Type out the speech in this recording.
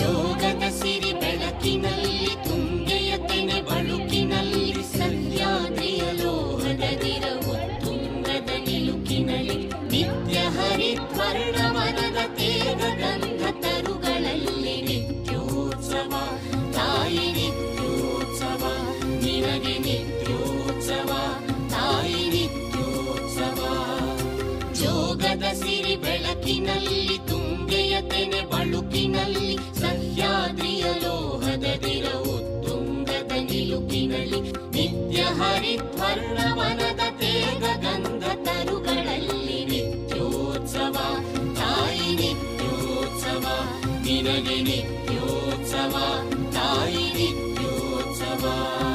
ಜೋಗದ ಸಿರಿ ಬೆಳಕಿನಲ್ಲಿ ತುಂಗೆಯ ತೆನೆ ಬಳುಕಿನಲ್ಲಿ ಸಹ್ಯಾದ್ರಿಯ ಲೋಹದದಿರ ಉತ್ತುಂಗದ ನಿಲುಕಿನಲ್ಲಿ ನಿತ್ಯ ಹರಿದ್ವರ್ಣವನದ ತೇಗ ಗಂಧ ತರುಗಳಲ್ಲಿ ನಿತ್ಯೋತ್ಸವ ತಾಯಿ ನಿತ್ಯೋತ್ಸವ ನಿನಗೆ ನಿತ್ಯೋತ್ಸವ ತಾಯಿ ನಿತ್ಯೋತ್ಸವ ಜೋಗದ ಸಿರಿ ಬೆಳಕಿನಲ್ಲಿ ತುಂಗೆಯ ತೆನೆ ಬಳುಕಿನಲ್ಲಿ ಸಹ್ಯಾದ್ರಿಯ ಲೋಹದದಿರ ಉತ್ತುಂಗದ ನಿಲುಕಿನಲ್ಲಿ ನಿತ್ಯ ಹರಿದ್ವರ್ಣವನದ ತೇಗ ಗಂಧ ತರುಗಳಲ್ಲಿ ನಿತ್ಯೋತ್ಸವ ತಾಯಿ ನಿತ್ಯೋತ್ಸವ ನಿನಗೆ ನಿತ್ಯೋತ್ಸವ ತಾಯಿ ನಿತ್ಯೋತ್ಸವ